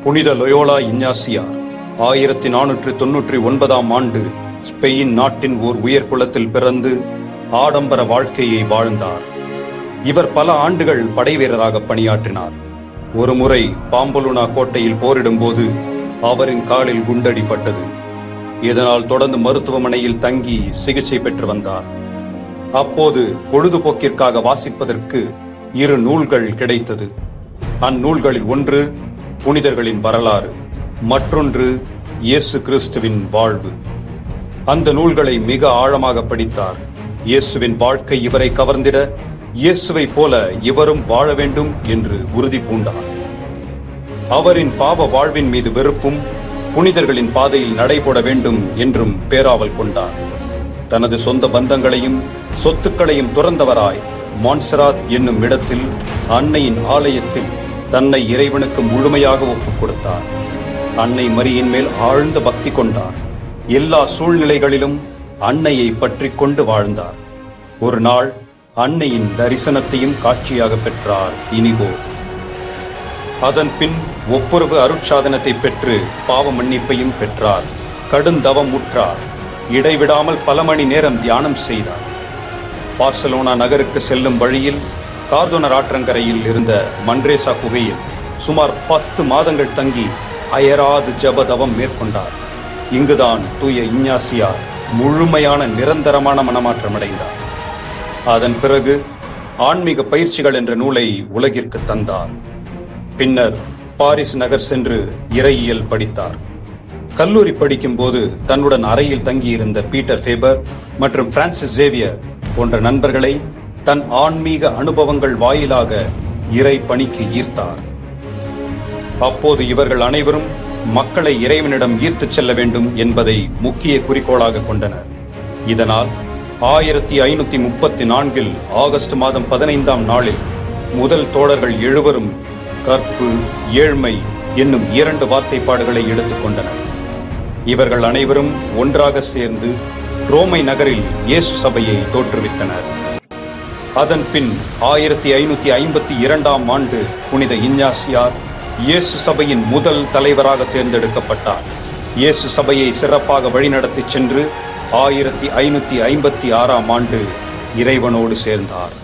புனித லொயோலா இஞ்ஞாசியார் ஆயிரத்தி நானூற்றி தொன்னூற்றி ஒன்பதாம் ஆண்டு ஸ்பெயின் நாட்டின் ஓர் உயர்குலத்தில் பிறந்து ஆடம்பர வாழ்க்கையை வாழ்ந்தார் இவர் பல ஆண்டுகள் படைவீரராக பணியாற்றினார் ஒருமுறை பாம்பலுனா கோட்டையில் போரிடும்போது அவரின் காலில் குண்டடிப்பட்டது இதனால் தொடர்ந்து மருத்துவமனையில் தங்கி சிகிச்சை பெற்று வந்தார் அப்போது பொழுதுபோக்கிற்காக வாசிப்பதற்கு இரு நூல்கள் கிடைத்தது அந்நூல்களில் ஒன்று புனிதர்களின் வரலாறு மற்றொன்று இயேசு கிறிஸ்துவின் வாழ்வு அந்த நூல்களை மிக ஆழமாக படித்தார் இயேசுவின் வாழ்க்கை இவரை கவர்ந்திட இயேசுவைப் போல இவரும் வாழ வேண்டும் என்று உறுதி பூண்டார் அவரின் பாவ வாழ்வின் மீது வெறுப்பும் புனிதர்களின் பாதையில் நடைபோட வேண்டும் என்றும் பேராவல் கொண்டார் தனது சொந்த பந்தங்களையும் சொத்துக்களையும் துறந்தவராய் மான்சராத் என்னும் இடத்தில் அன்னையின் ஆலயத்தில் தன்னை இறைவனுக்கு முழுமையாக ஒப்புக் கொடுத்தார் அன்னை மரியின் மேல் ஆழ்ந்த பக்தி கொண்டார் எல்லா சூழ்நிலைகளிலும் அன்னையை பற்றிக் கொண்டு வாழ்ந்தார் ஒரு நாள் அன்னையின் தரிசனத்தையும் காட்சியாக பெற்றார் இனிகோ அதன் பின் ஒப்புரவு அருட்சாதனத்தை பெற்று பாவ மன்னிப்பையும் பெற்றார் கடுந்தவம் உற்றார் இடைவிடாமல் பல மணி நேரம் தியானம் செய்தார் பார்சலோனா நகருக்கு செல்லும் வழியில் கார்தோனர் ஆற்றங்கரையில் இருந்த மன்ரேசா குகையில் சுமார் பத்து மாதங்கள் தங்கி அயராது ஜபதவம் மேற்கொண்டார் இங்குதான் தூய இஞ்ஞாசியார் முழுமையான நிரந்தரமான மனமாற்றம் அடைந்தார் அதன் பிறகு ஆன்மீக பயிற்சிகள் என்ற நூலை உலகிற்கு தந்தார் பின்னர் பாரிஸ் நகர் சென்று இறையியல் படித்தார் கல்லூரி படிக்கும்போது தன்னுடன் அறையில் தங்கியிருந்த பீட்டர் ஃபேபர் மற்றும் பிரான்சிஸ் சேவியர் போன்ற நண்பர்களை தன் ஆன்மீக அனுபவங்கள் வாயிலாக இறை பணிக்கு ஈர்த்தார் அப்போது இவர்கள் அனைவரும் மக்களை இறைவனிடம் ஈர்த்துச் செல்ல வேண்டும் என்பதை முக்கிய குறிக்கோளாக கொண்டனர் இதனால் ஆயிரத்தி ஐநூத்தி முப்பத்தி நான்கில் ஆகஸ்ட் மாதம் பதினைந்தாம் நாளில் முதல் தோழர்கள் எழுவரும் கற்பு ஏழ்மை என்னும் இரண்டு வார்த்தைப்பாடுகளை எடுத்துக்கொண்டனர் இவர்கள் அனைவரும் ஒன்றாக சேர்ந்து ரோமை நகரில் இயேசு சபையை தோற்றுவித்தனர் அதன் பின் ஆயிரத்தி ஐநூத்தி ஐம்பத்தி இரண்டாம் ஆண்டு புனித இஞ்ஞாசியார் இயேசு சபையின் முதல் தலைவராக தேர்ந்தெடுக்கப்பட்டார் இயேசு சபையை சிறப்பாக வழிநடத்திச் சென்று ஆயிரத்தி ஐநூத்தி ஐம்பத்தி ஆறாம் ஆண்டு இறைவனோடு சேர்ந்தார்